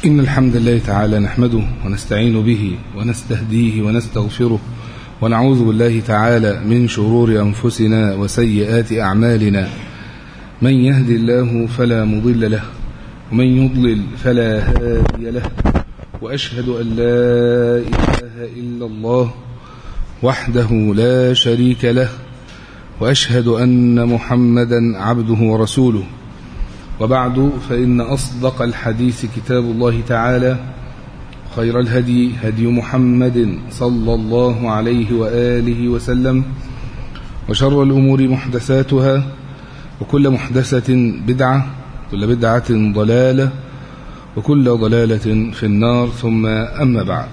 إن الحمد لله تعالى نحمده ونستعين به ونستهديه ونستغفره ونعوذ بالله تعالى من شرور أنفسنا وسيئات أعمالنا من يهد الله فلا مضل له ومن يضلل فلا هادي له وأشهد أن لا إله إلا الله وحده لا شريك له وأشهد أن محمدا عبده ورسوله وبعد فإن أصدق الحديث كتاب الله تعالى خير الهدي هدي محمد صلى الله عليه وآله وسلم وشر الأمور محدثاتها وكل محدثة بدعة كل بدعة ضلالة وكل ضلالة في النار ثم أما بعد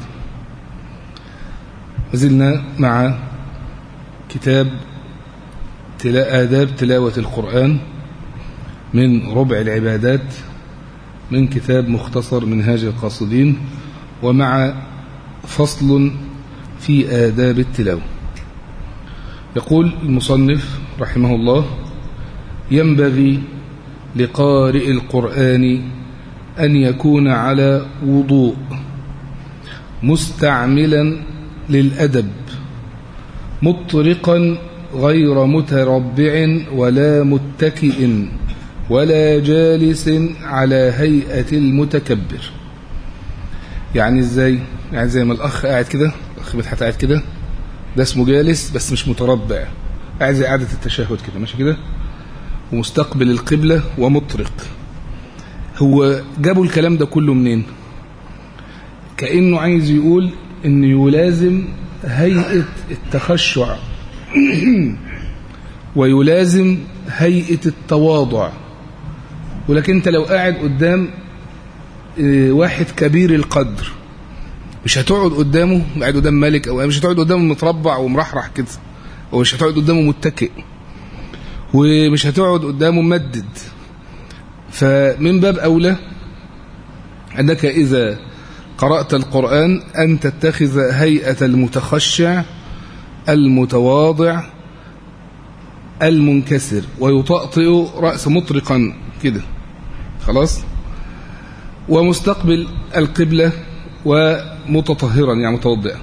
زلنا مع كتاب تلا آداب تلاوة القرآن من ربع العبادات من كتاب مختصر منهاج القاصدين ومع فصل في آداب التلاوة يقول المصنف رحمه الله ينبغي لقارئ القرآن أن يكون على وضوء مستعملا للأدب مطرقا غير متربع ولا متكئ ولا جالس على هيئة المتكبر يعني ازاي يعني زي ما الأخ قاعد كده الأخ مدحت قاعد كده ده اسمه جالس بس مش متربع قاعد زي قاعدة التشهد كده ماشي كده ومستقبل القبلة ومطرق هو جابوا الكلام ده كله منين كأنه عايز يقول ان يلازم هيئة التخشع ويلازم هيئة التواضع ولكن انت لو قاعد قدام واحد كبير القدر مش هتقعد قدامه قاعد قدام ملك او مش هتقعد قدامه متربع ومرحرح كده ومش هتقعد قدامه متكئ ومش هتقعد قدامه ممدد فمن باب أولى أنك إذا قرأت القرآن أن تتخذ هيئة المتخشع المتواضع المنكسر ويطأطئ رأس مطرقا كده خلاص ومستقبل القبلة ومتطهرا يعني متوضئا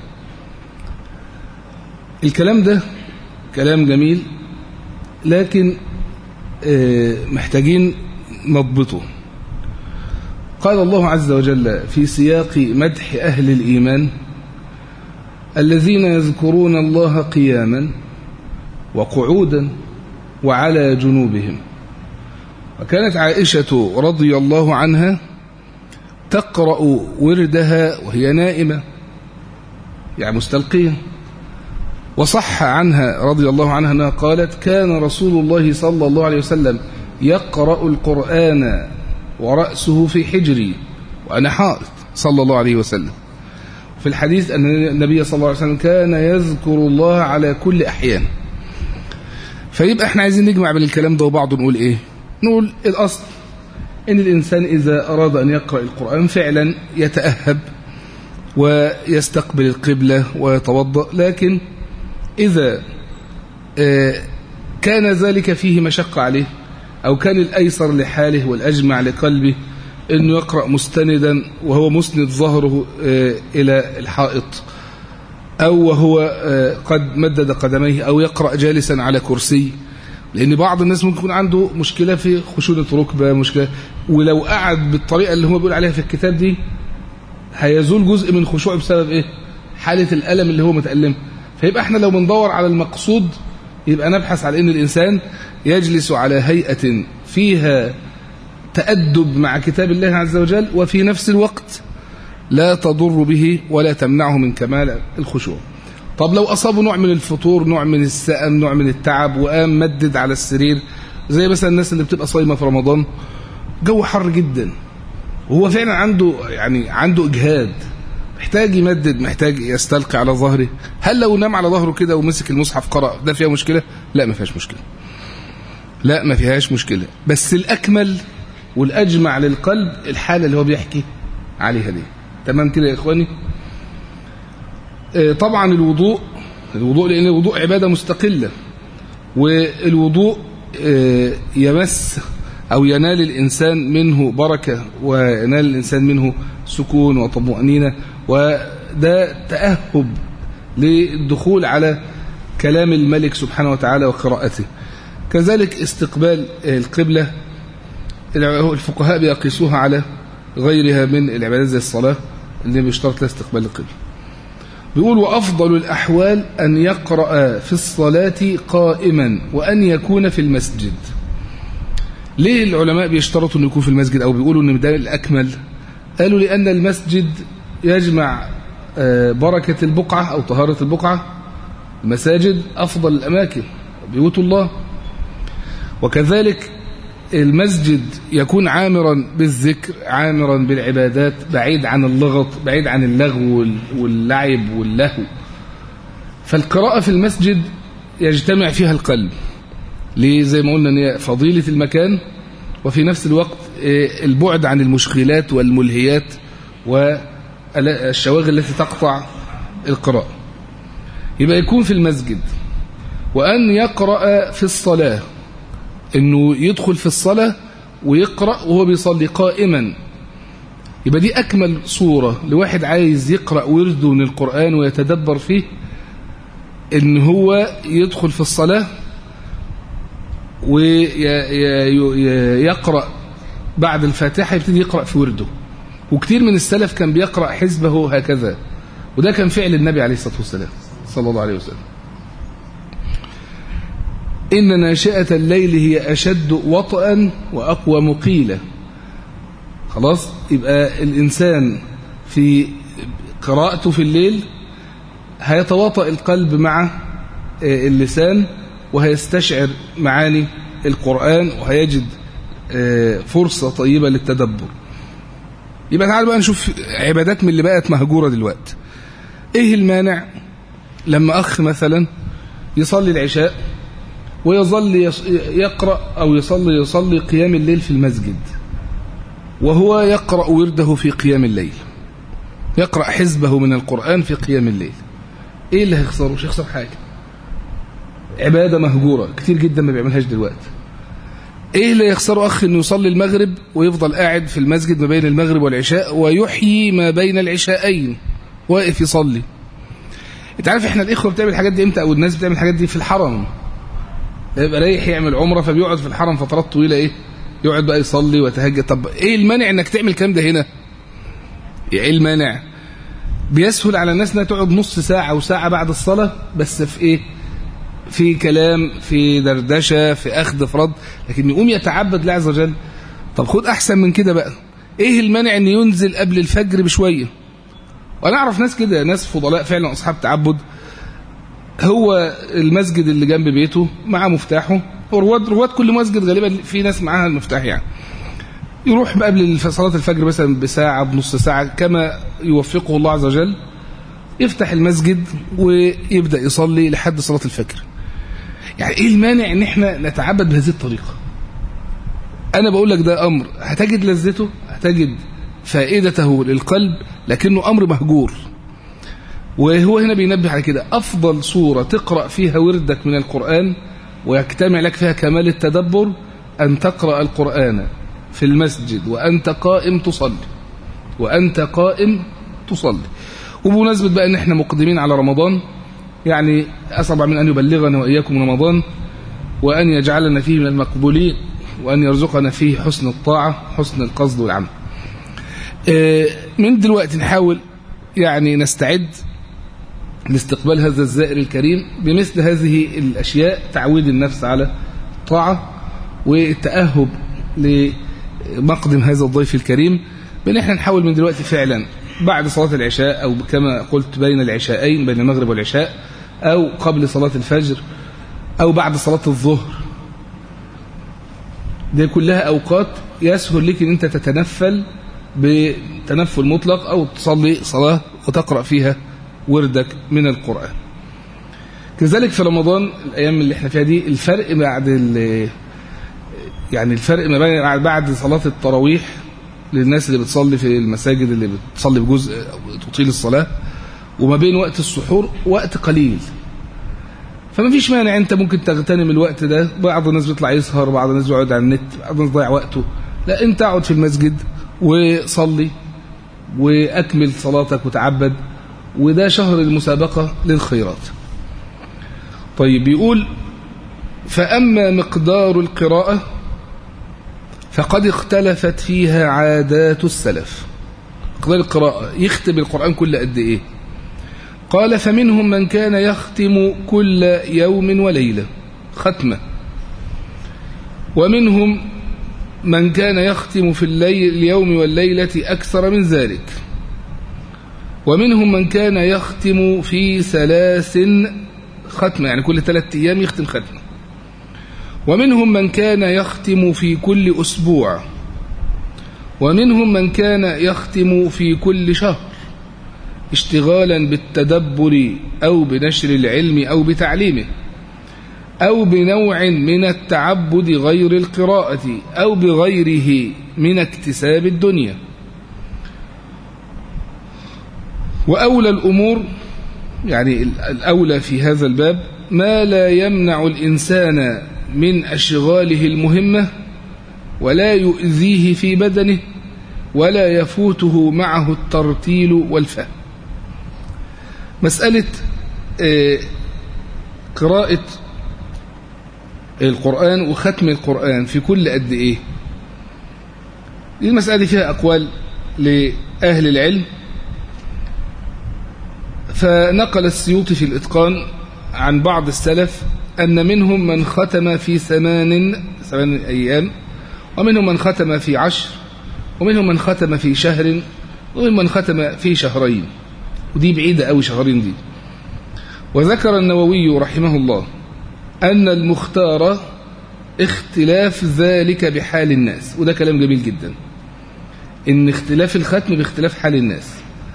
الكلام ده كلام جميل لكن محتاجين نضبطه قال الله عز وجل في سياق مدح أهل الإيمان الذين يذكرون الله قياما وقعودا وعلى جنوبهم وكانت عائشة رضي الله عنها تقرأ وردها وهي نائمة يعني مستلقية وصح عنها رضي الله عنها أنها قالت كان رسول الله صلى الله عليه وسلم يقرأ القرآن ورأسه في حجري وأنا حائط صلى الله عليه وسلم في الحديث أن النبي صلى الله عليه وسلم كان يذكر الله على كل أحيان فيبقى احنا عايزين نجمع بين الكلام ده وبعضه نقول ايه نقول الأصل ان الإنسان إذا أراد أن يقرأ القرآن فعلا يتأهب ويستقبل القبلة ويتوضأ لكن إذا كان ذلك فيه مشقة عليه أو كان الأيسر لحاله والأجمع لقلبه أنه يقرأ مستندا وهو مسند ظهره إلى الحائط أو وهو قد مدد قدميه أو يقرأ جالسا على كرسي لأن بعض الناس ممكن يكون عنده مشكلة في خشونة ركبة مشكلة ولو قعد بالطريقة اللي هو بيقول عليها في الكتاب دي هيزول جزء من خشوعه بسبب إيه؟ حالة الألم اللي هو متألم فيبقى احنا لو بندور على المقصود يبقى نبحث على ان الانسان يجلس على هيئة فيها تأدب مع كتاب الله عز وجل وفي نفس الوقت لا تضر به ولا تمنعه من كمال الخشوع طب لو أصابه نوع من الفطور نوع من السأم نوع من التعب وقام مدد على السرير زي مثلا الناس اللي بتبقى صايمة في رمضان جو حر جدا وهو فعلا عنده يعني عنده إجهاد محتاج يمدد محتاج يستلقي على ظهره هل لو نام على ظهره كده ومسك المصحف قرأ ده فيها مشكلة لا ما فيهاش مشكلة لا ما فيهاش مشكلة بس الأكمل والأجمع للقلب الحالة اللي هو بيحكي عليها دي تمام كده يا إخواني طبعا الوضوء الوضوء لأن الوضوء عبادة مستقلة والوضوء يمس أو ينال الإنسان منه بركة وينال الإنسان منه سكون وطمأنينة وده تأهب للدخول على كلام الملك سبحانه وتعالى وقراءته كذلك استقبال القبلة الفقهاء بيقيسوها على غيرها من العبادات زي الصلاة اللي بيشترط لها استقبال القبلة بيقول وأفضل الأحوال أن يقرأ في الصلاة قائما وأن يكون في المسجد ليه العلماء بيشترطوا أن يكون في المسجد أو بيقولوا أن ده الأكمل قالوا لأن المسجد يجمع بركة البقعة أو طهارة البقعة المساجد أفضل الأماكن بيوت الله وكذلك المسجد يكون عامرا بالذكر عامرا بالعبادات بعيد عن اللغط بعيد عن اللغو واللعب واللهو فالقراءة في المسجد يجتمع فيها القلب ليه زي ما قلنا ان هي فضيلة المكان وفي نفس الوقت البعد عن المشغلات والملهيات والشواغل التي تقطع القراءة يبقى يكون في المسجد وأن يقرأ في الصلاة انه يدخل في الصلاة ويقرأ وهو بيصلي قائما يبقى دي أكمل صورة لواحد عايز يقرأ ورده من القرآن ويتدبر فيه ان هو يدخل في الصلاة ويقرأ بعد الفاتحة يبتدي يقرأ في ورده وكثير من السلف كان بيقرأ حزبه هكذا وده كان فعل النبي عليه الصلاة والسلام صلى الله عليه وسلم إن ناشئة الليل هي أشد وطئا وأقوى مقيلة خلاص يبقى الإنسان في قراءته في الليل هيتواطأ القلب مع اللسان وهيستشعر معاني القرآن وهيجد فرصة طيبة للتدبر يبقى تعالوا بقى نشوف عبادات من اللي بقت مهجورة دلوقتي ايه المانع لما أخ مثلا يصلي العشاء ويظل يقرأ أو يصلي يصلي قيام الليل في المسجد وهو يقرأ ورده في قيام الليل يقرأ حزبه من القرآن في قيام الليل ايه اللي هيخسره مش هيخسر حاجة عبادة مهجورة كتير جدا ما بيعملهاش دلوقتي ايه اللي يخسره اخ انه يصلي المغرب ويفضل قاعد في المسجد ما بين المغرب والعشاء ويحيي ما بين العشاءين واقف يصلي انت عارف احنا الاخوه بتعمل الحاجات دي امتى او الناس بتعمل الحاجات دي في الحرم يبقى رايح يعمل عمره فبيقعد في الحرم فترات طويله ايه يقعد بقى يصلي ويتهجد طب ايه المانع انك تعمل الكلام ده هنا ايه المانع بيسهل على الناس انها تقعد نص ساعه وساعه بعد الصلاه بس في ايه في كلام في دردشه في اخذ فرض لكن يقوم يتعبد الله عز وجل طب خد احسن من كده بقى ايه المانع ان ينزل قبل الفجر بشويه وانا اعرف ناس كده ناس فضلاء فعلا اصحاب تعبد هو المسجد اللي جنب بيته معاه مفتاحه رواد رواد كل مسجد غالبا في ناس معاها المفتاح يعني يروح قبل صلاة الفجر مثلا بساعة بنص ساعة كما يوفقه الله عز وجل يفتح المسجد ويبدأ يصلي لحد صلاة الفجر يعني ايه المانع ان احنا نتعبد بهذه الطريقة انا بقول لك ده امر هتجد لذته هتجد فائدته للقلب لكنه امر مهجور وهو هنا بينبه على كده أفضل صورة تقرأ فيها وردك من القرآن ويجتمع لك فيها كمال التدبر أن تقرأ القرآن في المسجد وأنت قائم تصلي وأنت قائم تصلي وبمناسبة بقى أن احنا مقدمين على رمضان يعني أسرع من أن يبلغنا وإياكم رمضان وأن يجعلنا فيه من المقبولين وأن يرزقنا فيه حسن الطاعة حسن القصد والعمل من دلوقتي نحاول يعني نستعد لاستقبال هذا الزائر الكريم بمثل هذه الأشياء تعويد النفس على الطاعة والتأهب لمقدم هذا الضيف الكريم بأن احنا نحاول من دلوقتي فعلا بعد صلاة العشاء أو كما قلت بين العشاءين بين المغرب والعشاء أو قبل صلاة الفجر أو بعد صلاة الظهر دي كلها أوقات يسهل لك أن أنت تتنفل بتنفل مطلق أو تصلي صلاة وتقرأ فيها وردك من القرآن كذلك في رمضان الأيام اللي احنا فيها دي الفرق بعد يعني الفرق ما بين بعد صلاة التراويح للناس اللي بتصلي في المساجد اللي بتصلي بجزء أو تطيل الصلاة وما بين وقت السحور وقت قليل فما فيش مانع انت ممكن تغتنم الوقت ده بعض الناس بيطلع يسهر بعض الناس بيقعد على النت بعض الناس ضيع وقته لا انت اقعد في المسجد وصلي واكمل صلاتك وتعبد وده شهر المسابقة للخيرات طيب بيقول فأما مقدار القراءة فقد اختلفت فيها عادات السلف مقدار القراءة يختم القرآن كل قد إيه قال فمنهم من كان يختم كل يوم وليلة ختمة ومنهم من كان يختم في الليل اليوم والليلة أكثر من ذلك ومنهم من كان يختم في ثلاث ختمة يعني كل ثلاثة أيام يختم ختمة ومنهم من كان يختم في كل أسبوع ومنهم من كان يختم في كل شهر اشتغالا بالتدبر أو بنشر العلم أو بتعليمه أو بنوع من التعبد غير القراءة أو بغيره من اكتساب الدنيا وأولى الأمور يعني الأولى في هذا الباب ما لا يمنع الإنسان من أشغاله المهمة ولا يؤذيه في بدنه ولا يفوته معه الترتيل والفهم مسألة قراءة القرآن وختم القرآن في كل قد إيه دي المسألة فيها أقوال لأهل العلم فنقل السيوطي في الإتقان عن بعض السلف أن منهم من ختم في ثمان ثمان أيام ومنهم من ختم في عشر ومنهم من ختم في شهر ومنهم من ختم في شهرين ودي بعيدة أوي شهرين دي وذكر النووي رحمه الله أن المختار اختلاف ذلك بحال الناس وده كلام جميل جدا إن اختلاف الختم باختلاف حال الناس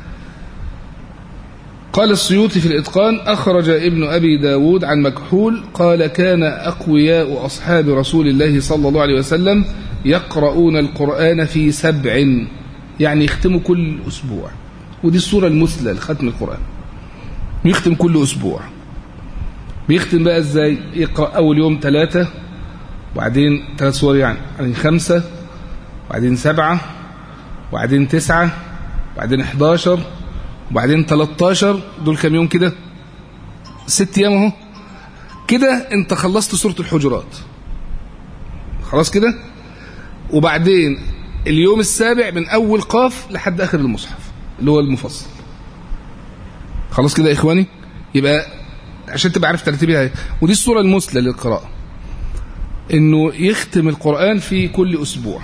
قال السيوطي في الإتقان أخرج ابن أبي داود عن مكحول قال كان أقوياء أصحاب رسول الله صلى الله عليه وسلم يقرؤون القرآن في سبع يعني يختموا كل أسبوع ودي الصورة المثلى لختم القرآن يختم كل أسبوع بيختم بقى ازاي يقرأ أول يوم ثلاثة وبعدين ثلاث صور يعني يعني خمسة وبعدين سبعة وبعدين تسعة وبعدين 11 وبعدين 13 دول كام يوم كده ست ايام اهو كده انت خلصت سورة الحجرات خلاص كده وبعدين اليوم السابع من اول قاف لحد اخر المصحف اللي هو المفصل خلاص كده يا اخواني يبقى عشان تبقى عارف ترتيبها ودي الصورة المثلى للقراءة انه يختم القرآن في كل اسبوع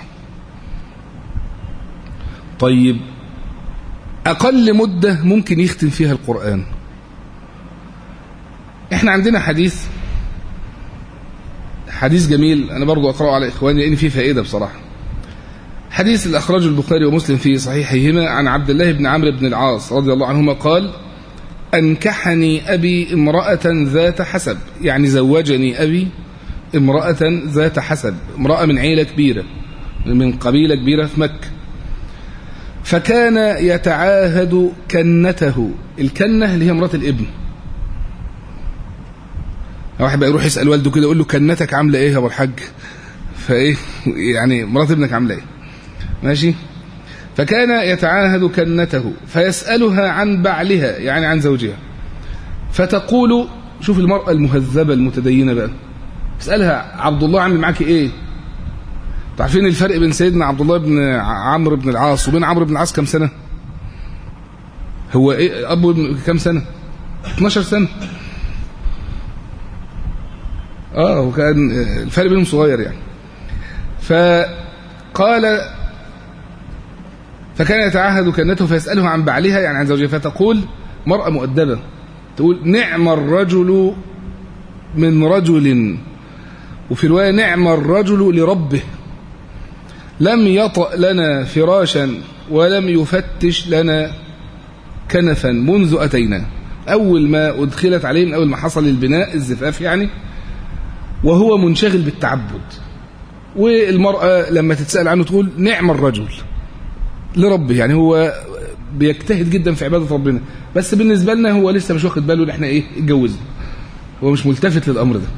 طيب اقل مدة ممكن يختم فيها القرآن احنا عندنا حديث حديث جميل انا برضو اقرأه على اخواني لان فيه فائدة بصراحة حديث اللي اخرجه البخاري ومسلم في صحيحيهما عن عبد الله بن عمرو بن العاص رضي الله عنهما قال أنكحني أبي امرأة ذات حسب يعني زوجني أبي امرأة ذات حسب امرأة من عيلة كبيرة من قبيلة كبيرة في مكة فكان يتعاهد كنته الكنة اللي هي مرات الابن واحد بقى يروح يسأل والده كده يقول له كنتك عاملة ايه يا ابو الحاج فايه يعني مرات ابنك عاملة ايه ماشي فكان يتعاهد كنته فيسألها عن بعلها يعني عن زوجها فتقول شوف المرأة المهذبة المتدينة بقى اسألها عبد الله عامل معاك ايه تعرفين الفرق بين سيدنا عبد الله بن عمرو بن العاص وبين عمرو بن العاص كم سنة هو ايه ابو كم سنة 12 سنة اه وكان الفرق بينهم صغير يعني فقال فكان يتعهد كنته فيسأله عن بعلها يعني عن زوجها فتقول مرأة مؤدبة تقول نعم الرجل من رجل وفي رواية نعم الرجل لربه لم يطأ لنا فراشا ولم يفتش لنا كنفا منذ أتينا أول ما أدخلت عليه من أول ما حصل البناء الزفاف يعني وهو منشغل بالتعبد والمرأة لما تتسأل عنه تقول نعم الرجل لربه يعني هو بيجتهد جدا في عبادة ربنا بس بالنسبة لنا هو لسه مش واخد باله ان احنا ايه اتجوزنا هو مش ملتفت للأمر ده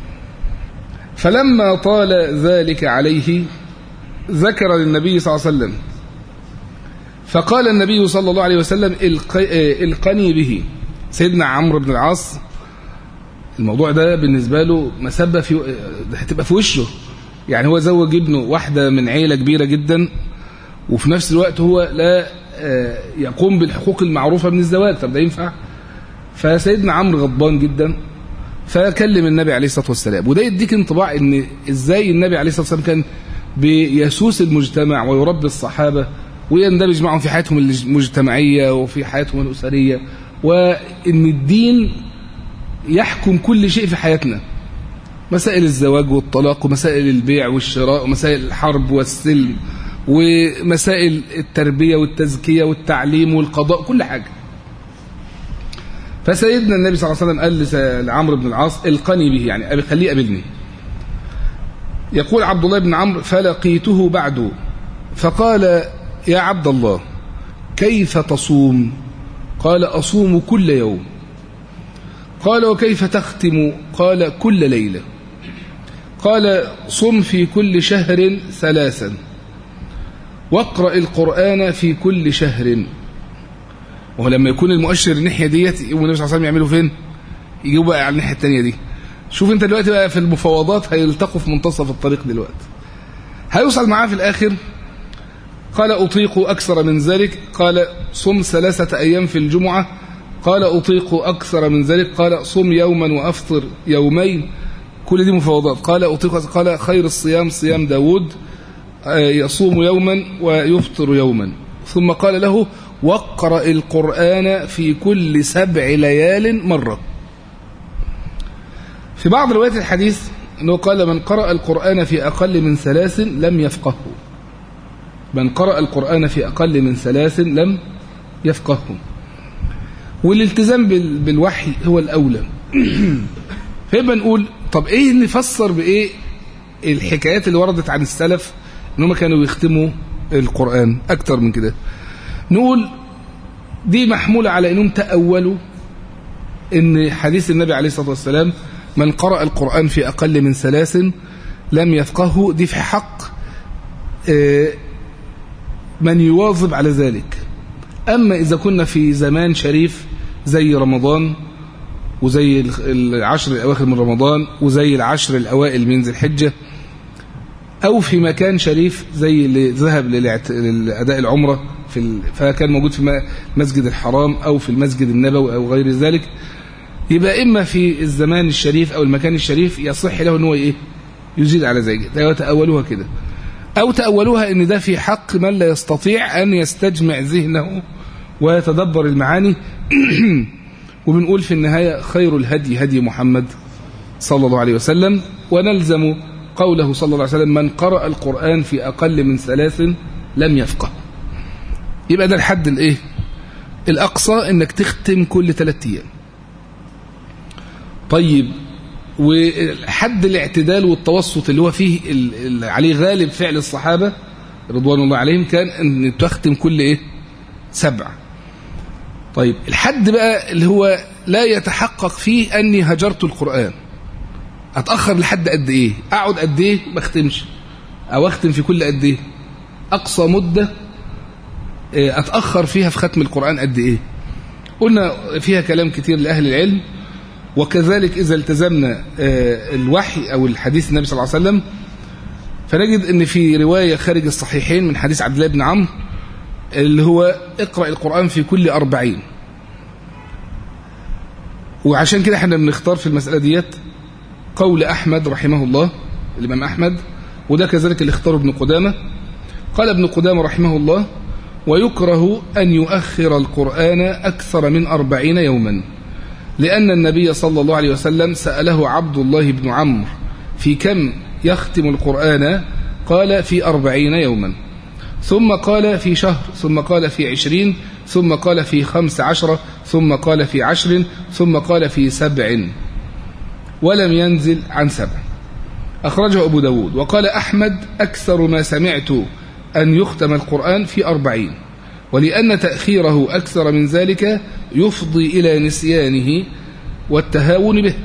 فلما طال ذلك عليه ذكر للنبي صلى الله عليه وسلم فقال النبي صلى الله عليه وسلم القني به سيدنا عمرو بن العاص الموضوع ده بالنسبة له مسبة في هتبقى في وشه يعني هو زوج ابنه واحدة من عيلة كبيرة جدا وفي نفس الوقت هو لا يقوم بالحقوق المعروفة من الزواج طب ده ينفع فسيدنا عمرو غضبان جدا فكلم النبي عليه الصلاة والسلام وده يديك انطباع ان ازاي النبي عليه الصلاة والسلام كان بيسوس المجتمع ويربي الصحابة ويندمج معهم في حياتهم المجتمعية وفي حياتهم الأسرية وان الدين يحكم كل شيء في حياتنا مسائل الزواج والطلاق ومسائل البيع والشراء ومسائل الحرب والسلم ومسائل التربية والتزكية والتعليم والقضاء كل حاجة فسيدنا النبي صلى الله عليه وسلم قال لعمرو بن العاص القني به يعني خليه قابلني يقول عبد الله بن عمرو فلقيته بعد فقال يا عبد الله كيف تصوم قال أصوم كل يوم قال وكيف تختم قال كل ليلة قال صم في كل شهر ثلاثا واقرأ القرآن في كل شهر وهو لما يكون المؤشر الناحية ديت يقوم النبي صلى الله عليه وسلم يعملوا فين يجيبوا بقى على الناحية التانية دي شوف انت دلوقتي بقى في المفاوضات هيلتقوا في منتصف الطريق دلوقتي هيوصل معاه في الآخر قال أطيق أكثر من ذلك قال صم ثلاثة أيام في الجمعة قال أطيق أكثر من ذلك قال صم يوما وأفطر يومين كل دي مفاوضات قال أطيق قال خير الصيام صيام داود يصوم يوما ويفطر يوما ثم قال له واقرأ القرآن في كل سبع ليال مرة في بعض روايات الحديث أنه قال من قرأ القرآن في أقل من ثلاث لم يفقهه من قرأ القرآن في أقل من ثلاث لم يفقهه والالتزام بالوحي هو الأولى فيبقى نقول طب ايه نفسر بايه الحكايات اللي وردت عن السلف ان هم كانوا يختموا القرآن اكتر من كده نقول دي محمولة على انهم تأولوا ان حديث النبي عليه الصلاة والسلام من قرأ القرآن في اقل من ثلاث لم يفقهه دي في حق من يواظب على ذلك اما اذا كنا في زمان شريف زي رمضان وزي العشر الأواخر من رمضان وزي العشر الأوائل من ذي الحجة أو في مكان شريف زي اللي ذهب لأداء العمرة في ال... فكان موجود في المسجد الحرام أو في المسجد النبوي أو غير ذلك يبقى إما في الزمان الشريف أو المكان الشريف يصح له أنه إيه يزيد على ذلك ده تأولوها كده أو تأولوها أن ده في حق من لا يستطيع أن يستجمع ذهنه ويتدبر المعاني وبنقول في النهاية خير الهدي هدي محمد صلى الله عليه وسلم ونلزم قوله صلى الله عليه وسلم من قرأ القرآن في أقل من ثلاث لم يفقه يبقى ده الحد الايه الأقصى انك تختم كل ثلاث أيام طيب وحد الاعتدال والتوسط اللي هو فيه اللي عليه غالب فعل الصحابة رضوان الله عليهم كان ان تختم كل ايه سبع طيب الحد بقى اللي هو لا يتحقق فيه أني هجرت القرآن أتأخر لحد قد إيه أقعد قد إيه ما أختمش أو أختم في كل قد إيه أقصى مدة أتأخر فيها في ختم القرآن قد إيه قلنا فيها كلام كتير لأهل العلم وكذلك إذا التزمنا الوحي أو الحديث النبي صلى الله عليه وسلم فنجد أن في رواية خارج الصحيحين من حديث عبد الله بن عمرو اللي هو اقرأ القرآن في كل أربعين وعشان كده احنا بنختار في المسألة ديت قول أحمد رحمه الله الإمام أحمد وده كذلك اللي اختاره ابن قدامة قال ابن قدامة رحمه الله ويكره أن يؤخر القرآن أكثر من أربعين يوما لأن النبي صلى الله عليه وسلم سأله عبد الله بن عمرو في كم يختم القرآن قال في أربعين يوما ثم قال في شهر ثم قال في عشرين ثم قال في خمس عشرة ثم قال في عشر ثم قال في سبع ولم ينزل عن سبع أخرجه أبو داود وقال أحمد أكثر ما سمعت أن يختم القرآن في أربعين ولأن تأخيره أكثر من ذلك يفضي إلى نسيانه والتهاون به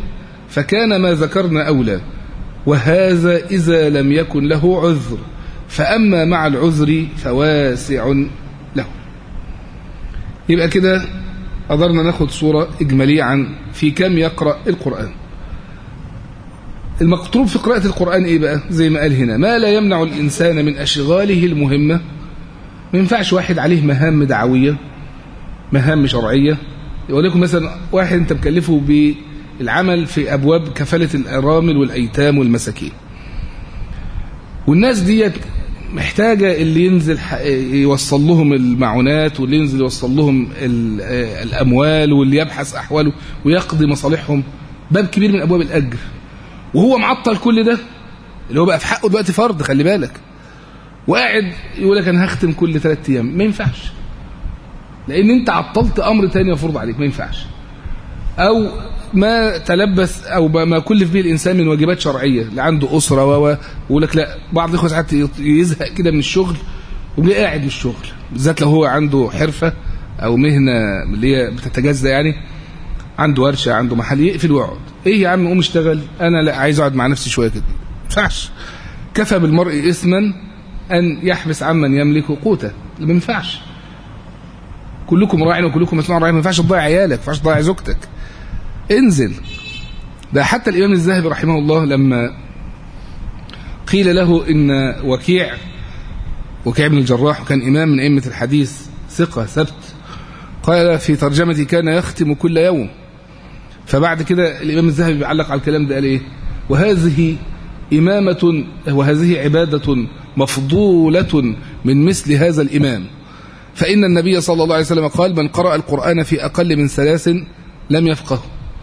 فكان ما ذكرنا أولى وهذا إذا لم يكن له عذر فأما مع العذر فواسع له يبقى كده قدرنا ناخد صورة إجمالية عن في كم يقرأ القرآن المقطوب في قراءة القرآن إيه بقى زي ما قال هنا ما لا يمنع الإنسان من أشغاله المهمة ما ينفعش واحد عليه مهام دعوية مهام شرعية يقول لكم مثلا واحد انت مكلفه بالعمل في أبواب كفالة الأرامل والأيتام والمساكين والناس ديت محتاجة اللي ينزل يوصل لهم المعونات واللي ينزل يوصل لهم الأموال واللي يبحث أحواله ويقضي مصالحهم باب كبير من أبواب الأجر وهو معطل كل ده اللي هو بقى في حقه دلوقتي فرض خلي بالك وقاعد يقول لك أنا هختم كل ثلاث أيام ما ينفعش لأن أنت عطلت أمر تاني مفروض عليك ما ينفعش أو ما تلبس او ما كلف به الانسان من واجبات شرعيه اللي عنده اسره و ويقول لك لا بعض الاخوه ساعات يزهق كده من الشغل وبيبقى قاعد من الشغل بالذات لو هو عنده حرفه او مهنه اللي هي بتتجزا يعني عنده ورشه عنده محل يقفل ويقعد ايه يا عم قوم اشتغل انا لا عايز اقعد مع نفسي شويه كده ما ينفعش كفى بالمرء اثما ان يحبس عمن يملك قوته ما ينفعش كلكم راع وكلكم مسؤول راعي ما ينفعش تضيع عيالك ما ينفعش تضيع زوجتك انزل ده حتى الإمام الذهبي رحمه الله لما قيل له إن وكيع وكيع بن الجراح وكان إمام من أئمة الحديث ثقة ثبت قال في ترجمتي كان يختم كل يوم فبعد كده الإمام الذهبي بيعلق على الكلام ده قال إيه وهذه إمامة وهذه عبادة مفضولة من مثل هذا الإمام فإن النبي صلى الله عليه وسلم قال من قرأ القرآن في أقل من ثلاث لم يفقه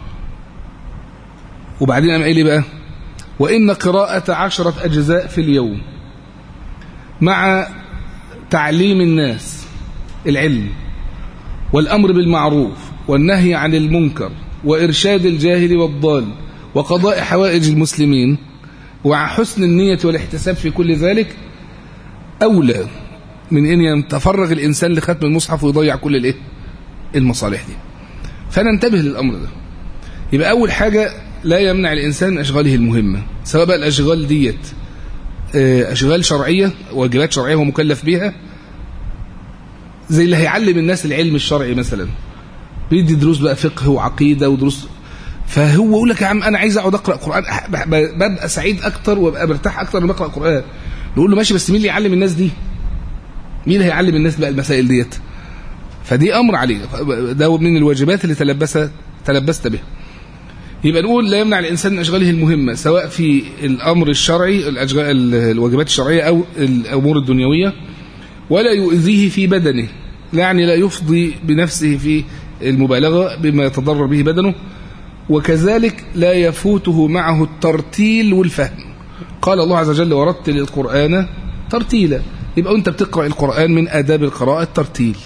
وبعدين قام قايل بقى وإن قراءة عشرة أجزاء في اليوم مع تعليم الناس العلم والأمر بالمعروف والنهي عن المنكر وإرشاد الجاهل والضال وقضاء حوائج المسلمين وحسن النية والاحتساب في كل ذلك أولى من أن يتفرغ الإنسان لختم المصحف ويضيع كل الإيه؟ المصالح دي فننتبه للأمر ده يبقى أول حاجة لا يمنع الإنسان من أشغاله المهمة سواء بقى الأشغال ديت أشغال شرعية واجبات شرعية هو مكلف بيها زي اللي هيعلم الناس العلم الشرعي مثلا بيدي دروس بقى فقه وعقيدة ودروس فهو يقول لك يا عم أنا عايز أقعد أقرأ قرآن ببقى سعيد أكتر وببقى مرتاح أكتر لما أقرأ قرآن نقول له ماشي بس مين اللي يعلم الناس دي مين اللي هيعلم الناس بقى المسائل ديت فدي أمر عليه ده من الواجبات اللي تلبس تلبست بها يبقى نقول لا يمنع الإنسان من أشغاله المهمة سواء في الأمر الشرعي الأشغال الواجبات الشرعية أو الأمور الدنيوية ولا يؤذيه في بدنه يعني لا يفضي بنفسه في المبالغة بما يتضرر به بدنه وكذلك لا يفوته معه الترتيل والفهم قال الله عز وجل ورتل القرآن ترتيلا يبقى أنت بتقرأ القرآن من آداب القراءة الترتيل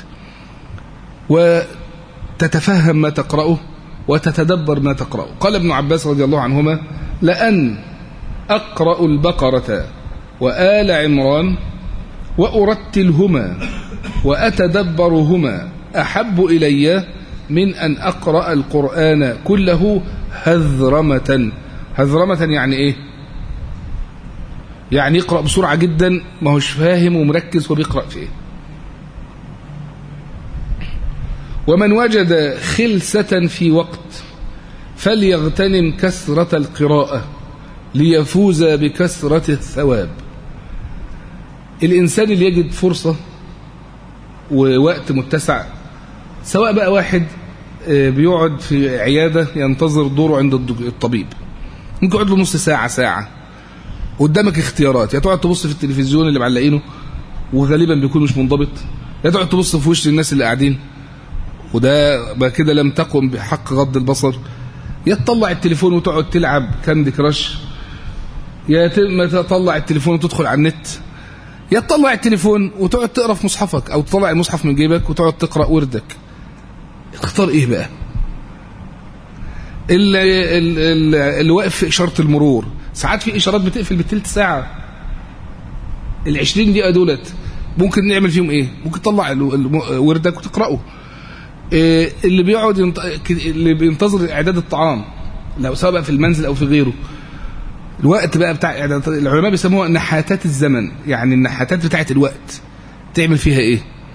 وتتفهم ما تقرأه وتتدبر ما تقرأه قال ابن عباس رضي الله عنهما لأن أقرأ البقرة وآل عمران وأرتلهما وأتدبرهما أحب إلي من أن أقرأ القرآن كله هذرمة هذرمة يعني إيه يعني يقرأ بسرعة جدا ما هوش فاهم ومركز وبيقرأ فيه ومن وجد خلسة في وقت فليغتنم كثرة القراءة ليفوز بكثرة الثواب الإنسان اللي يجد فرصة ووقت متسع سواء بقى واحد بيقعد في عيادة ينتظر دوره عند الطبيب ممكن يقعد له نص ساعة ساعة قدامك اختيارات يا تقعد تبص في التلفزيون اللي معلقينه وغالبا بيكون مش منضبط يا تقعد تبص في وش الناس اللي قاعدين وده بقى كده لم تقم بحق غض البصر يا تطلع التليفون وتقعد تلعب كاندي كراش يا ما تطلع التليفون وتدخل على النت يا تطلع التليفون وتقعد تقرا في مصحفك او تطلع المصحف من جيبك وتقعد تقرا وردك تختار ايه بقى اللي, اللي, اللي واقف في اشاره المرور ساعات في اشارات بتقفل بالثلث ساعه ال 20 دقيقه دولت ممكن نعمل فيهم ايه ممكن تطلع وردك وتقراه اللي بيقعد ينت... اللي بينتظر اعداد الطعام لو سواء بقى في المنزل أو في غيره الوقت بقى بتاع يعني العلماء بيسموها نحاتات الزمن يعني النحاتات بتاعت الوقت تعمل فيها ايه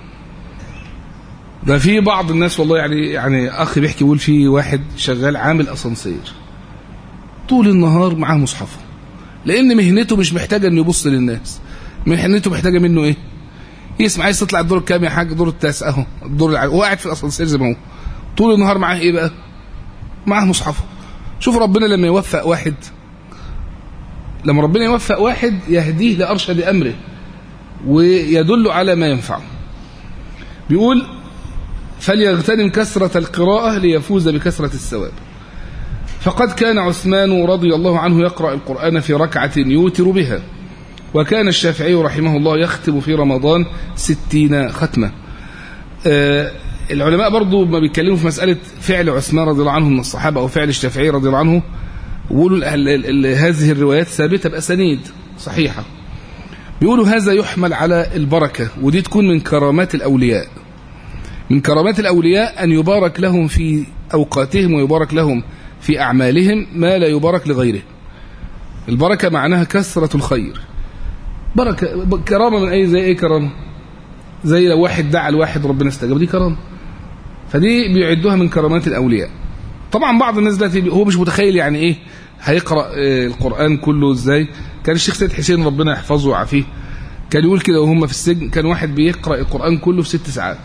ده في بعض الناس والله يعني يعني اخ بيحكي يقول في واحد شغال عامل اسانسير طول النهار معاه مصحفه لان مهنته مش محتاجه انه يبص للناس مهنته محتاجه منه ايه يسمع عايز تطلع الدور الكام يا حاج الدور التاسع اهو الدور الع... هو قاعد في الاسانسير زي ما هو طول النهار معاه ايه بقى معاه مصحفه شوف ربنا لما يوفق واحد لما ربنا يوفق واحد يهديه لارشد امره ويدل على ما ينفعه بيقول فليغتنم كثرة القراءة ليفوز بكثرة الثواب فقد كان عثمان رضي الله عنه يقرأ القرآن في ركعة يوتر بها وكان الشافعي رحمه الله يختم في رمضان ستين ختمة آه العلماء برضو ما بيتكلموا في مسألة فعل عثمان رضي الله عنه من الصحابة أو فعل الشافعي رضي الله عنه بيقولوا هذه الروايات ثابتة بأسانيد صحيحة بيقولوا هذا يحمل على البركة ودي تكون من كرامات الأولياء من كرامات الأولياء أن يبارك لهم في أوقاتهم ويبارك لهم في أعمالهم ما لا يبارك لغيره البركة معناها كثرة الخير بركة كرامة من أي زي أي كرامة زي لو واحد دعا لواحد ربنا استجاب دي كرامة فدي بيعدوها من كرامات الأولياء طبعا بعض الناس دلوقتي هو مش متخيل يعني إيه هيقرأ القرآن كله إزاي كان الشيخ سيد حسين ربنا يحفظه ويعافيه كان يقول كده وهم في السجن كان واحد بيقرأ القرآن كله في ست ساعات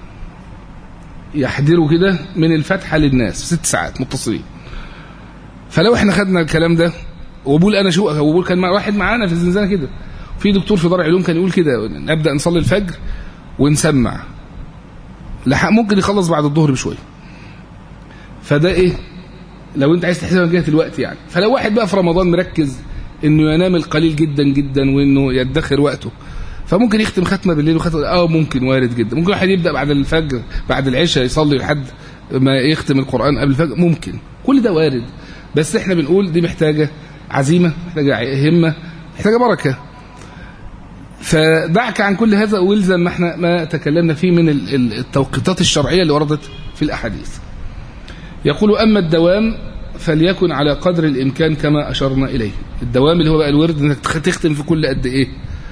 يحضروا كده من الفتحة للناس في ست ساعات متصلين فلو احنا خدنا الكلام ده وبقول انا شو وبقول كان واحد معانا في الزنزانه كده في دكتور في دار علوم كان يقول كده نبدا نصلي الفجر ونسمع لحق ممكن يخلص بعد الظهر بشويه فده ايه لو انت عايز تحسبها من جهه الوقت يعني فلو واحد بقى في رمضان مركز انه ينام القليل جدا جدا وانه يدخر وقته فممكن يختم ختمه بالليل وختمه اه ممكن وارد جدا ممكن واحد يبدا بعد الفجر بعد العشاء يصلي لحد ما يختم القران قبل الفجر ممكن كل ده وارد بس احنا بنقول دي محتاجه عزيمه محتاجه همه محتاجه بركه فدعك عن كل هذا والزم ما احنا ما تكلمنا فيه من التوقيتات الشرعيه اللي وردت في الاحاديث يقول اما الدوام فليكن على قدر الامكان كما اشرنا اليه الدوام اللي هو بقى الورد انك تختم في كل قد ايه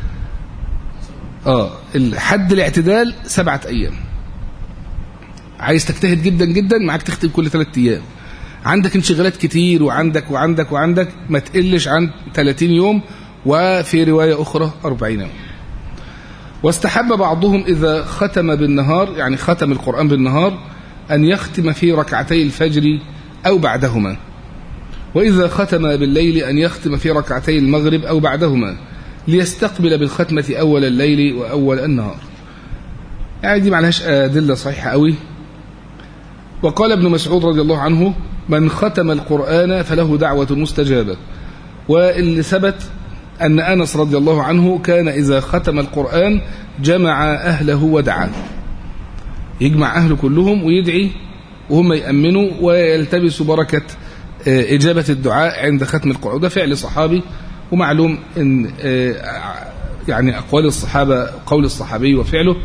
اه حد الاعتدال سبعة ايام عايز تجتهد جدا جدا معاك تختم كل ثلاثة ايام عندك انشغالات كتير وعندك وعندك وعندك ما تقلش عن 30 يوم وفي رواية أخرى 40 يوم واستحب بعضهم إذا ختم بالنهار يعني ختم القرآن بالنهار أن يختم في ركعتي الفجر أو بعدهما وإذا ختم بالليل أن يختم في ركعتي المغرب أو بعدهما ليستقبل بالختمة أول الليل وأول النهار يعني دي معلهاش أدلة صحيحة قوي وقال ابن مسعود رضي الله عنه من ختم القرآن فله دعوة مستجابة واللي ثبت أن أنس رضي الله عنه كان إذا ختم القرآن جمع أهله ودعا يجمع أهله كلهم ويدعي وهم يأمنوا ويلتبسوا بركة إجابة الدعاء عند ختم القرآن وده فعل صحابي ومعلوم أن يعني أقوال الصحابة قول الصحابي وفعله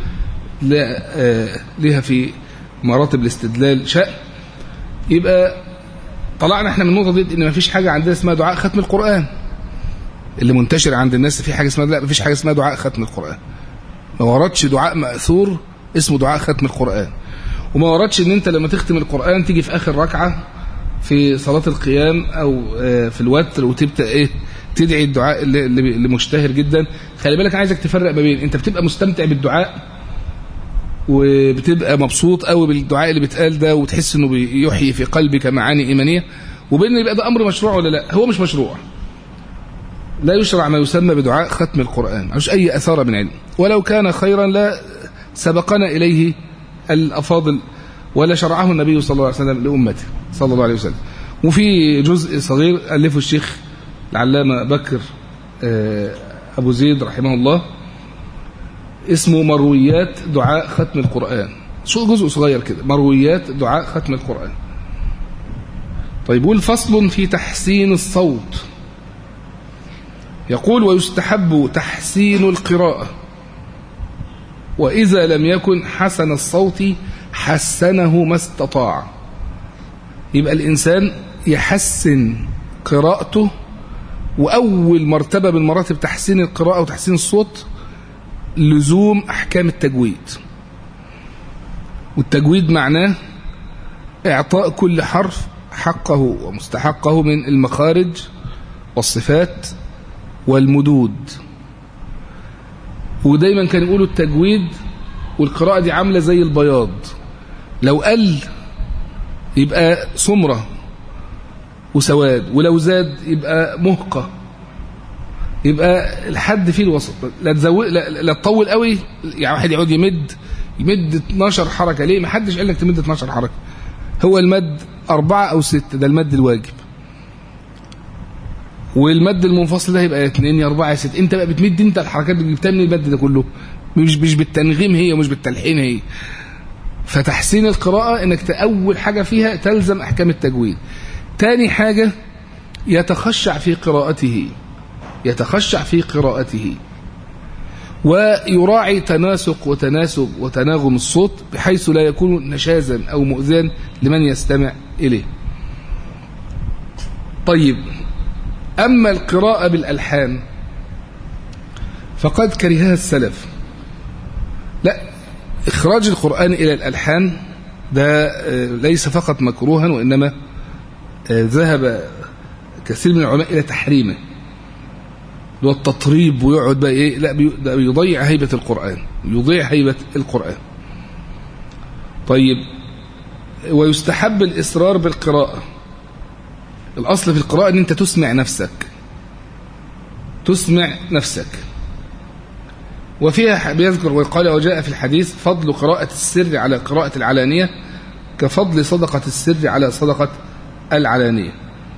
لها في مراتب الاستدلال شأن يبقى طلعنا احنا من النقطه دي ان مفيش حاجه عندنا اسمها دعاء ختم القران اللي منتشر عند الناس في حاجه اسمها لا مفيش حاجه اسمها دعاء ختم القران ما وردش دعاء ماثور اسمه دعاء ختم القران وما وردش ان انت لما تختم القران تيجي في اخر ركعه في صلاه القيام او في الوتر وتبدا ايه تدعي الدعاء اللي, اللي مشتهر جدا خلي بالك عايزك تفرق ما بين انت بتبقى مستمتع بالدعاء وبتبقى مبسوط قوي بالدعاء اللي بيتقال ده وتحس انه بيحيي في قلبك معاني ايمانيه وبين يبقى ده امر مشروع ولا لا هو مش مشروع لا يشرع ما يسمى بدعاء ختم القران مش اي اثار من علم ولو كان خيرا لا سبقنا اليه الافاضل ولا شرعه النبي صلى الله عليه وسلم لامته صلى الله عليه وسلم وفي جزء صغير الفه الشيخ العلامه بكر ابو زيد رحمه الله اسمه مرويات دعاء ختم القرآن جزء صغير كده مرويات دعاء ختم القرآن طيب والفصل في تحسين الصوت يقول ويستحب تحسين القراءة وإذا لم يكن حسن الصوت حسنه ما استطاع يبقى الإنسان يحسن قراءته وأول مرتبة من مراتب تحسين القراءة وتحسين الصوت لزوم أحكام التجويد والتجويد معناه إعطاء كل حرف حقه ومستحقه من المخارج والصفات والمدود ودايما كان يقولوا التجويد والقراءة دي عاملة زي البياض لو قل يبقى سمرة وسواد ولو زاد يبقى مهقة يبقى الحد فيه الوسط لا تزود لا, لا تطول قوي يعني واحد يقعد يمد يمد 12 حركة ليه ما حدش قال لك تمد 12 حركة هو المد أربعة أو ستة ده المد الواجب والمد المنفصل ده يبقى اثنين يا أربعة يا ستة أنت بقى بتمد أنت الحركات اللي جبتها من المد ده كله مش مش بالتنغيم هي ومش بالتلحين هي فتحسين القراءة انك أول حاجة فيها تلزم أحكام التجويد تاني حاجة يتخشع في قراءته يتخشع في قراءته ويراعي تناسق وتناسب وتناغم الصوت بحيث لا يكون نشازا أو مؤذيا لمن يستمع إليه طيب أما القراءة بالألحان فقد كرهها السلف لا إخراج القرآن إلى الألحان ده ليس فقط مكروها وإنما ذهب كثير من العلماء إلى تحريمه اللي هو التطريب ويقعد بقى ايه لا ده بيضيع هيبة القرآن يضيع هيبة القرآن طيب ويستحب الإصرار بالقراءة الأصل في القراءة أن أنت تسمع نفسك تسمع نفسك وفيها بيذكر وقال وجاء في الحديث فضل قراءة السر على قراءة العلانية كفضل صدقة السر على صدقة العلانية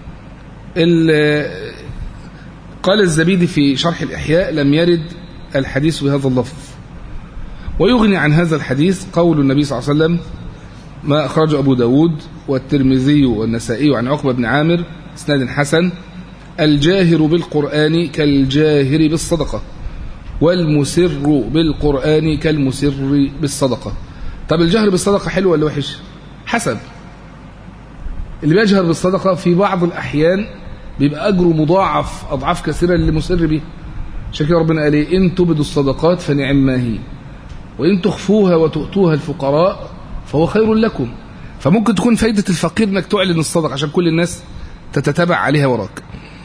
قال الزبيدي في شرح الإحياء لم يرد الحديث بهذا اللفظ ويغني عن هذا الحديث قول النبي صلى الله عليه وسلم ما أخرج أبو داود والترمذي والنسائي عن عقبة بن عامر اسناد حسن الجاهر بالقرآن كالجاهر بالصدقة والمسر بالقرآن كالمسر بالصدقة طب الجهر بالصدقة حلو ولا وحش حسب اللي بيجهر بالصدقة في بعض الأحيان بيبقى أجره مضاعف أضعاف كثيرة اللي مسر به عشان كده ربنا قال إيه إن تبدوا الصدقات فنعم ما هي وإن تخفوها وتؤتوها الفقراء فهو خير لكم فممكن تكون فايدة الفقير إنك تعلن الصدقة عشان كل الناس تتتبع عليها وراك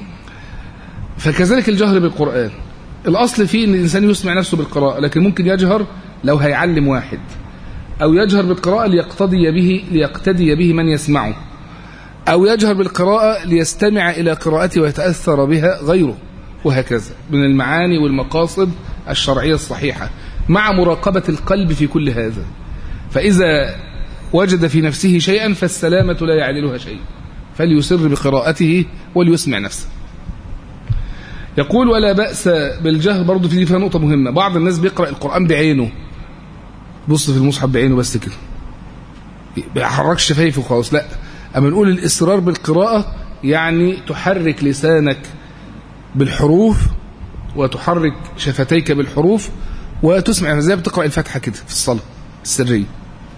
فكذلك الجهر بالقرآن الأصل فيه إن الإنسان يسمع نفسه بالقراءة لكن ممكن يجهر لو هيعلم واحد أو يجهر بالقراءة ليقتدي به ليقتدي به من يسمعه أو يجهر بالقراءة ليستمع إلى قراءته ويتأثر بها غيره وهكذا من المعاني والمقاصد الشرعية الصحيحة مع مراقبة القلب في كل هذا فإذا وجد في نفسه شيئا فالسلامة لا يعدلها شيء فليسر بقراءته وليسمع نفسه يقول ولا بأس بالجهر برضه في فيها نقطة مهمة بعض الناس بيقرأ القرآن بعينه بص في المصحف بعينه بس كده بيحركش شفايفه خالص لا أما نقول الإصرار بالقراءة يعني تحرك لسانك بالحروف وتحرك شفتيك بالحروف وتسمع زي بتقرأ الفاتحة كده في الصلاة السرية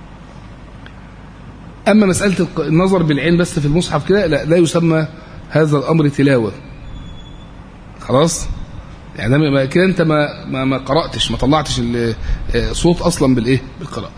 أما مسألة النظر بالعين بس في المصحف كده لا لا يسمى هذا الأمر تلاوة خلاص يعني كده أنت ما, ما, ما قرأتش ما طلعتش الصوت أصلا بالإيه بالقراءة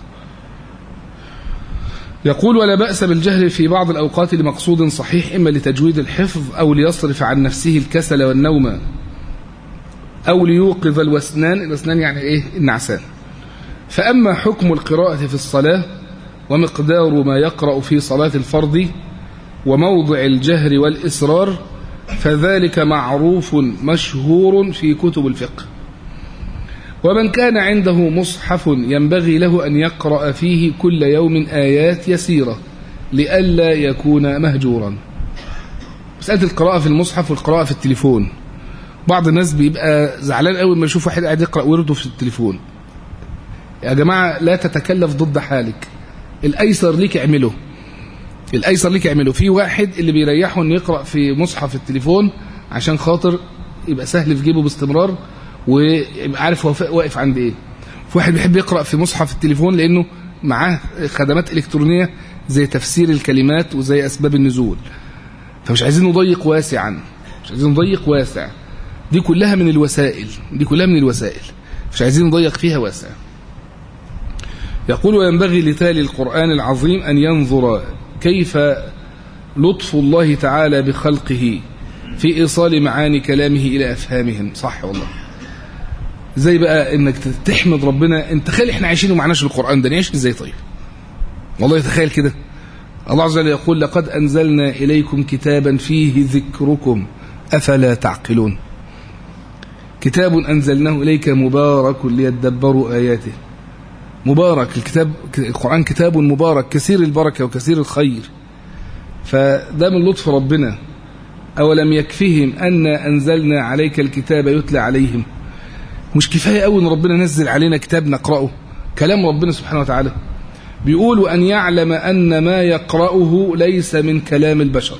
يقول ولا بأس بالجهل في بعض الأوقات لمقصود صحيح إما لتجويد الحفظ أو ليصرف عن نفسه الكسل والنوم أو ليوقظ الوسنان الوسنان يعني إيه النعسان فأما حكم القراءة في الصلاة ومقدار ما يقرأ في صلاة الفرض وموضع الجهر والإسرار فذلك معروف مشهور في كتب الفقه ومن كان عنده مصحف ينبغي له أن يقرأ فيه كل يوم آيات يسيرة لئلا يكون مهجورا مسألة القراءة في المصحف والقراءة في التليفون بعض الناس بيبقى زعلان قوي لما يشوف واحد قاعد يقرأ ورده في التليفون يا جماعة لا تتكلف ضد حالك الأيسر ليك اعمله الأيسر ليك اعمله في واحد اللي بيريحه انه يقرأ في مصحف التليفون عشان خاطر يبقى سهل في جيبه باستمرار ويبقى عارف هو واقف عند ايه في واحد بيحب يقرأ في مصحف التليفون لأنه معاه خدمات إلكترونية زي تفسير الكلمات وزي أسباب النزول فمش عايزين نضيق واسعا مش عايزين نضيق واسع دي كلها من الوسائل دي كلها من الوسائل مش عايزين نضيق فيها واسع يقول وينبغي لتالي القرآن العظيم أن ينظر كيف لطف الله تعالى بخلقه في إيصال معاني كلامه إلى أفهامهم صح والله زي بقى انك تحمد ربنا انت تخيل احنا عايشين ومعناش القرآن ده نعيش ازاي طيب والله تخيل كده الله عز وجل يقول لقد أنزلنا إليكم كتابا فيه ذكركم أفلا تعقلون كتاب أنزلناه إليك مبارك ليدبروا آياته مبارك الكتاب القرآن كتاب مبارك كثير البركة وكثير الخير فده من لطف ربنا أولم يكفهم أن أنزلنا عليك الكتاب يتلى عليهم مش كفاية أول أن ربنا نزل علينا كتاب نقرأه كلام ربنا سبحانه وتعالى بيقول وأن يعلم أن ما يقرأه ليس من كلام البشر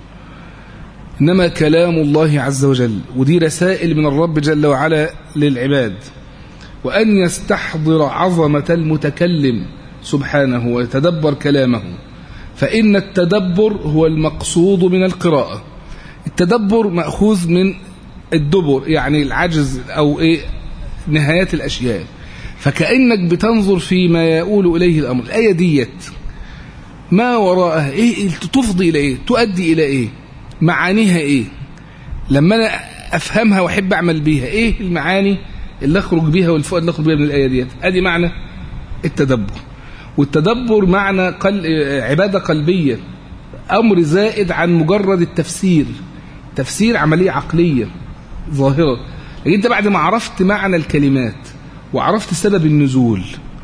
إنما كلام الله عز وجل ودي رسائل من الرب جل وعلا للعباد وأن يستحضر عظمة المتكلم سبحانه ويتدبر كلامه فإن التدبر هو المقصود من القراءة التدبر مأخوذ من الدبر يعني العجز أو إيه نهايات الأشياء فكأنك بتنظر فيما يقول إليه الأمر الآية ديت ما وراءها إيه تفضي إلى إيه تؤدي إلى إيه معانيها إيه لما أنا أفهمها وأحب أعمل بيها إيه المعاني اللي أخرج بيها والفؤاد اللي أخرج بيها من الآية ديت أدي معنى التدبر والتدبر معنى قل... عبادة قلبية أمر زائد عن مجرد التفسير تفسير عملية عقلية ظاهرة لكن أنت بعد ما عرفت معنى الكلمات وعرفت سبب النزول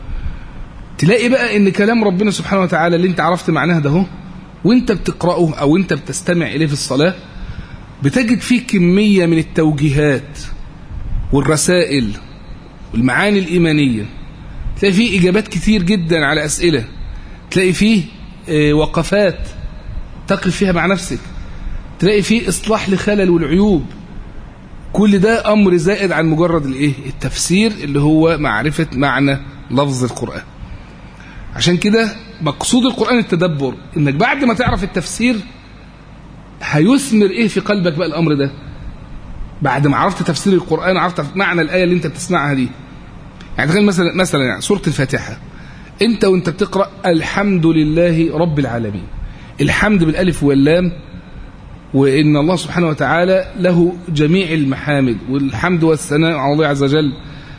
تلاقي بقى ان كلام ربنا سبحانه وتعالى اللي انت عرفت معناه ده وانت بتقرأه او انت بتستمع اليه في الصلاة بتجد فيه كمية من التوجيهات والرسائل والمعاني الإيمانية تلاقي فيه إجابات كتير جدا على أسئلة تلاقي فيه وقفات تقف فيها مع نفسك تلاقي فيه إصلاح لخلل والعيوب كل ده أمر زائد عن مجرد الإيه؟ التفسير اللي هو معرفة معنى لفظ القرآن عشان كده مقصود القرآن التدبر إنك بعد ما تعرف التفسير هيثمر إيه في قلبك بقى الأمر ده بعد ما عرفت تفسير القرآن عرفت معنى الآية اللي أنت بتسمعها دي يعني تخيل مثلا مثلا يعني سورة الفاتحة أنت وأنت بتقرأ الحمد لله رب العالمين الحمد بالألف واللام وإن الله سبحانه وتعالى له جميع المحامد والحمد والثناء على الله عز وجل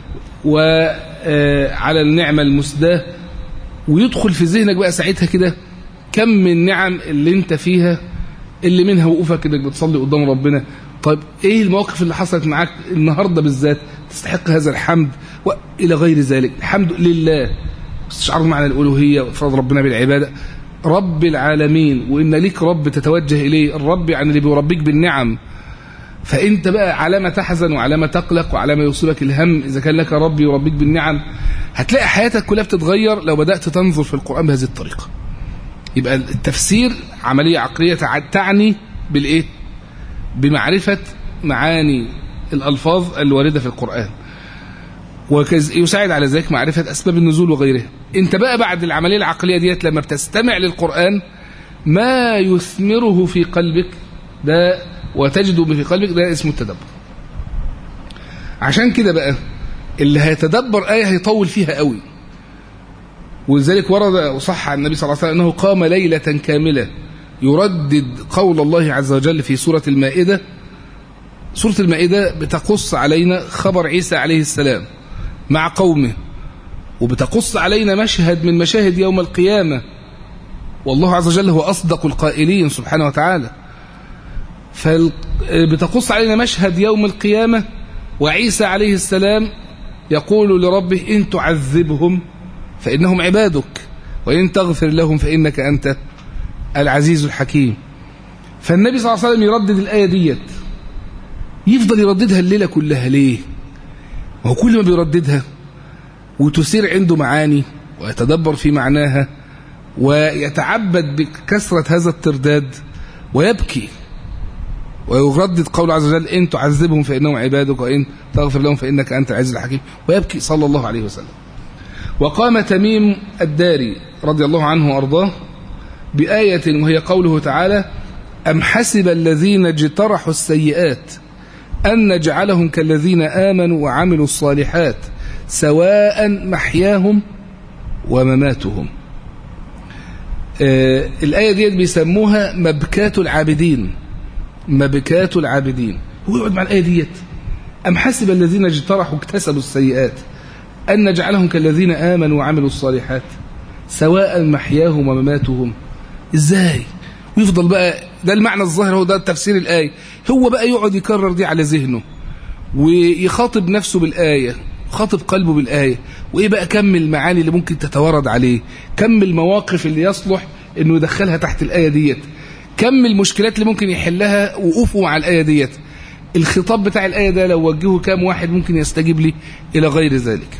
وعلى النعمة المسداة ويدخل في ذهنك بقى ساعتها كده كم من نعم اللي انت فيها اللي منها وقوفك انك بتصلي قدام ربنا طيب ايه المواقف اللي حصلت معاك النهاردة بالذات تستحق هذا الحمد والى غير ذلك الحمد لله استشعار معنى الألوهية وإفراد ربنا بالعبادة رب العالمين وإن ليك رب تتوجه إليه الرب يعني اللي بيربيك بالنعم فأنت بقى على ما تحزن وعلى ما تقلق وعلى ما يصيبك الهم إذا كان لك رب يربيك بالنعم هتلاقي حياتك كلها بتتغير لو بدأت تنظر في القرآن بهذه الطريقة يبقى التفسير عملية عقلية تعني بالإيه؟ بمعرفة معاني الألفاظ الواردة في القرآن ويساعد على ذلك معرفة أسباب النزول وغيرها انت بقى بعد العملية العقلية ديت لما بتستمع للقرآن ما يثمره في قلبك ده وتجده في قلبك ده اسمه التدبر عشان كده بقى اللي هيتدبر آية هيطول فيها قوي ولذلك ورد وصح عن النبي صلى الله عليه وسلم أنه قام ليلة كاملة يردد قول الله عز وجل في سورة المائدة سورة المائدة بتقص علينا خبر عيسى عليه السلام مع قومه وبتقص علينا مشهد من مشاهد يوم القيامة والله عز وجل هو أصدق القائلين سبحانه وتعالى فبتقص علينا مشهد يوم القيامة وعيسى عليه السلام يقول لربه إن تعذبهم فإنهم عبادك وإن تغفر لهم فإنك أنت العزيز الحكيم فالنبي صلى الله عليه وسلم يردد الآية ديت يفضل يرددها الليلة كلها ليه وهو كل ما بيرددها وتثير عنده معاني ويتدبر في معناها ويتعبد بكثرة هذا الترداد ويبكي ويردد قول عز وجل إن تعذبهم فإنهم عبادك وإن تغفر لهم فإنك أنت العزيز الحكيم ويبكي صلى الله عليه وسلم وقام تميم الداري رضي الله عنه وأرضاه بآية وهي قوله تعالى أم حسب الذين اجترحوا السيئات أن نجعلهم كالذين آمنوا وعملوا الصالحات سواء محياهم ومماتهم آه الآية دي بيسموها مبكات العابدين مبكات العابدين هو يقعد مع الآية ديت أم حسب الذين اجترحوا اكتسبوا السيئات أن نجعلهم كالذين آمنوا وعملوا الصالحات سواء محياهم ومماتهم إزاي ويفضل بقى ده المعنى الظاهر هو ده تفسير الآية هو بقى يقعد يكرر دي على ذهنه ويخاطب نفسه بالآية خاطب قلبه بالآية وإيه بقى كم المعاني اللي ممكن تتوارد عليه كم المواقف اللي يصلح إنه يدخلها تحت الآية ديت كم المشكلات اللي ممكن يحلها وقوفه مع الآية ديت الخطاب بتاع الآية ده لو وجهه كام واحد ممكن يستجيب لي إلى غير ذلك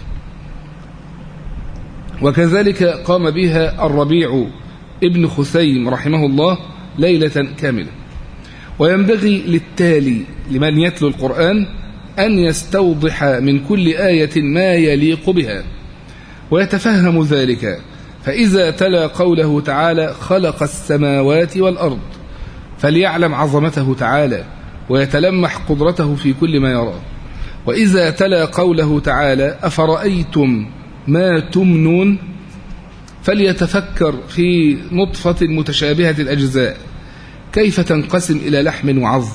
وكذلك قام بها الربيع ابن خثيم رحمه الله ليلة كاملة وينبغي للتالي لمن يتلو القرآن أن يستوضح من كل آية ما يليق بها ويتفهم ذلك فإذا تلا قوله تعالى خلق السماوات والأرض فليعلم عظمته تعالى ويتلمح قدرته في كل ما يراه وإذا تلا قوله تعالى أفرأيتم ما تمنون فليتفكر في نطفة متشابهة الأجزاء كيف تنقسم إلى لحم وعظم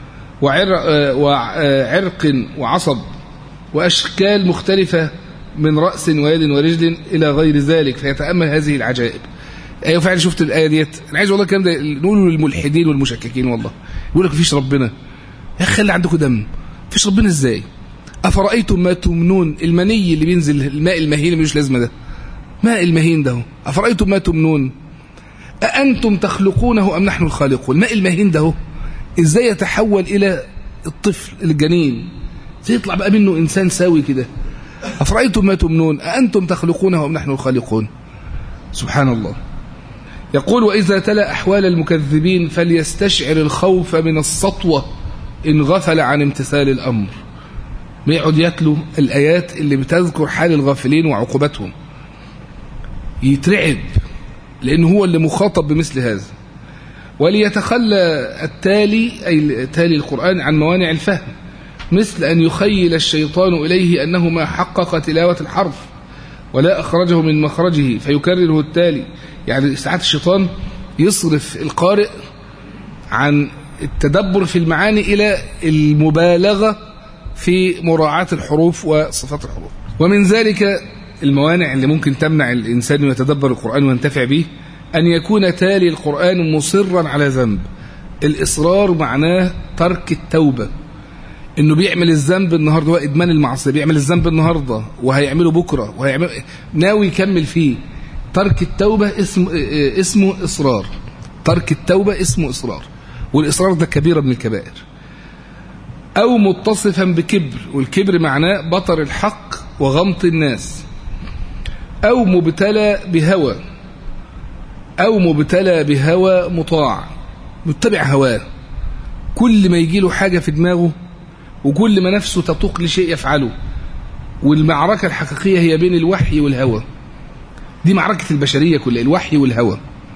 وعرق وعصب وأشكال مختلفة من رأس ويد ورجل إلى غير ذلك فيتأمل هذه العجائب أيوة فعلا شفت الآية ديت أنا عايز والله الكلام ده نقوله للملحدين والمشككين والله يقول لك مفيش ربنا يا أخي خلي عندكم دم مفيش ربنا إزاي أفرأيتم ما تمنون المني اللي بينزل الماء المهين اللي ملوش لازمة ده ماء المهين ده أفرأيتم ما تمنون أأنتم تخلقونه أم نحن الخالقون الماء المهين ده إزاي يتحول إلى الطفل الجنين ازاي يطلع بقى منه إنسان ساوي كده أفرأيتم ما تمنون أأنتم تخلقونه أم نحن الخالقون سبحان الله يقول وإذا تلا أحوال المكذبين فليستشعر الخوف من السطوة إن غفل عن امتثال الأمر بيقعد يتلو الآيات اللي بتذكر حال الغافلين وعقوبتهم يترعب لأنه هو اللي مخاطب بمثل هذا وليتخلى التالي أي تالي القرآن عن موانع الفهم مثل أن يخيل الشيطان إليه أنه ما حقق تلاوة الحرف ولا أخرجه من مخرجه فيكرره التالي يعني ساعات الشيطان يصرف القارئ عن التدبر في المعاني إلى المبالغة في مراعاة الحروف وصفات الحروف ومن ذلك الموانع اللي ممكن تمنع الإنسان يتدبر القرآن وينتفع به أن يكون تالي القرآن مصرا على ذنب الإصرار معناه ترك التوبة انه بيعمل الذنب النهارده هو ادمان المعصيه بيعمل الذنب النهارده وهيعمله بكره وهيعمل ناوي يكمل فيه ترك التوبه اسم اسمه اصرار ترك التوبه اسمه اصرار والاصرار ده كبيره من الكبائر او متصفا بكبر والكبر معناه بطر الحق وغمط الناس او مبتلى بهوى او مبتلى بهوى مطاع متبع هواه كل ما يجي له حاجه في دماغه وكل ما نفسه تطوق لشيء يفعله والمعركة الحقيقية هي بين الوحي والهوى دي معركة البشرية كلها الوحي والهوى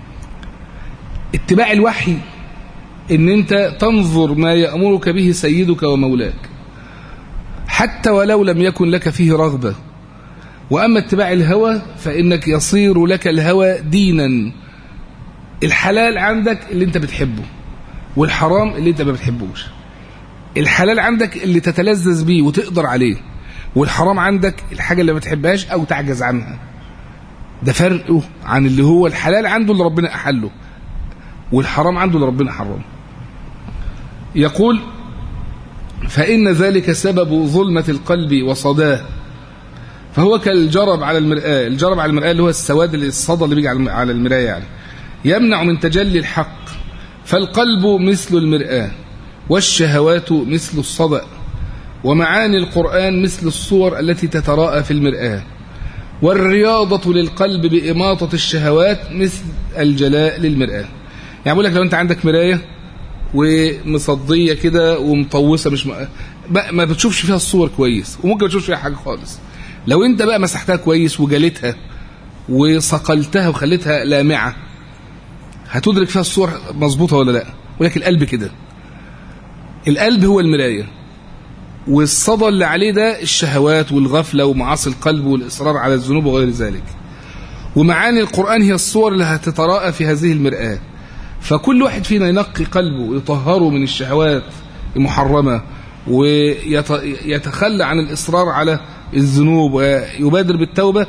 اتباع الوحي ان انت تنظر ما يأمرك به سيدك ومولاك حتى ولو لم يكن لك فيه رغبة وأما اتباع الهوى فإنك يصير لك الهوى دينا الحلال عندك اللي انت بتحبه والحرام اللي انت ما بتحبوش الحلال عندك اللي تتلذذ بيه وتقدر عليه والحرام عندك الحاجة اللي ما بتحبهاش أو تعجز عنها ده فرقه عن اللي هو الحلال عنده اللي ربنا أحله والحرام عنده اللي ربنا حرمه يقول فإن ذلك سبب ظلمة القلب وصداه فهو كالجرب على المرآة الجرب على المرآة اللي هو السواد اللي الصدى اللي بيجي على المراية يعني يمنع من تجلي الحق فالقلب مثل المرآة والشهوات مثل الصدأ ومعاني القرآن مثل الصور التي تتراءى في المرآة والرياضة للقلب بإماطة الشهوات مثل الجلاء للمرآة يعني بقول لك لو أنت عندك مراية ومصدية كده ومطوسة مش م... ما بتشوفش فيها الصور كويس وممكن ما تشوفش فيها حاجة خالص لو أنت بقى مسحتها كويس وجلتها وصقلتها وخليتها لامعة هتدرك فيها الصور مظبوطة ولا لا ولكن القلب كده القلب هو المراية والصدى اللي عليه ده الشهوات والغفلة ومعاصي القلب والإصرار على الذنوب وغير ذلك ومعاني القرآن هي الصور اللي هتتراءى في هذه المرآة فكل واحد فينا ينقي قلبه ويطهره من الشهوات المحرمة ويتخلى عن الإصرار على الذنوب ويبادر بالتوبة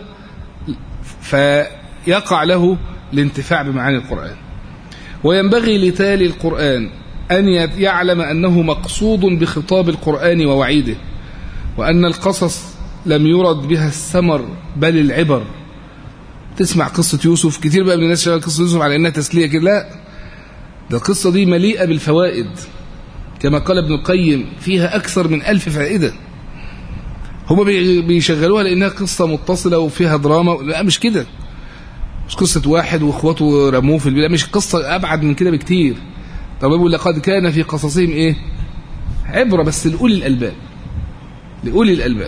فيقع له الانتفاع بمعاني القرآن وينبغي لتالي القرآن أن يعلم أنه مقصود بخطاب القرآن ووعيده وأن القصص لم يرد بها الثمر بل العبر تسمع قصة يوسف كتير بقى من الناس شغال قصة يوسف على أنها تسلية كده لا ده القصة دي مليئة بالفوائد كما قال ابن القيم فيها أكثر من ألف فائدة هما بيشغلوها لأنها قصة متصلة وفيها دراما لا مش كده مش قصة واحد واخواته رموه في البلاد مش قصة أبعد من كده بكتير طب يقول لقد كان في قصصهم إيه عبرة بس لأولي الألباب لأولي الألباب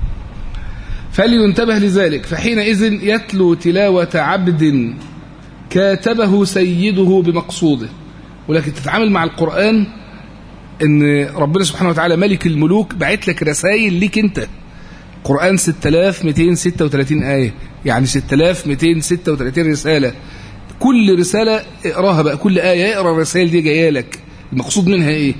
فلينتبه لذلك فحينئذ يتلو تلاوة عبد كاتبه سيده بمقصوده ولكن تتعامل مع القرآن ان ربنا سبحانه وتعالى ملك الملوك بعت لك رسائل ليك انت قرآن 6236 آية يعني 6236 رسالة كل رسالة اقراها بقى كل آية اقرا الرسائل دي جايه لك المقصود منها ايه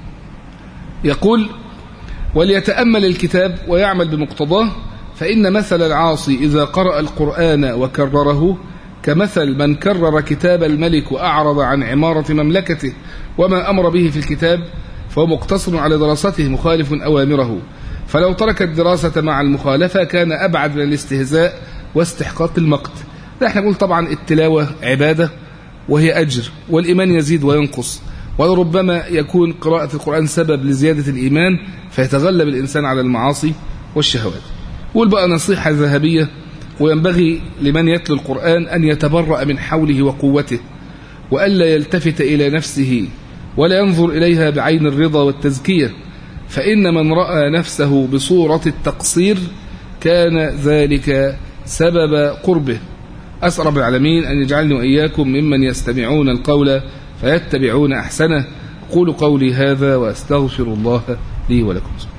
يقول وليتأمل الكتاب ويعمل بمقتضاه فإن مثل العاصي إذا قرأ القرآن وكرره كمثل من كرر كتاب الملك وأعرض عن عمارة مملكته وما أمر به في الكتاب فهو مقتصر على دراسته مخالف أوامره فلو ترك الدراسة مع المخالفة كان أبعد من الاستهزاء واستحقاق المقت لا احنا نقول طبعا التلاوة عبادة وهي أجر والإيمان يزيد وينقص ولربما يكون قراءة القرآن سبب لزيادة الإيمان فيتغلب الإنسان على المعاصي والشهوات قول بقى نصيحة ذهبية وينبغي لمن يتلو القرآن أن يتبرأ من حوله وقوته وألا يلتفت إلى نفسه ولا ينظر إليها بعين الرضا والتزكية فإن من رأى نفسه بصورة التقصير كان ذلك سبب قربه أسأل رب العالمين أن يجعلني وإياكم ممن يستمعون القول فيتبعون أحسنه قولوا قولي هذا وأستغفر الله لي ولكم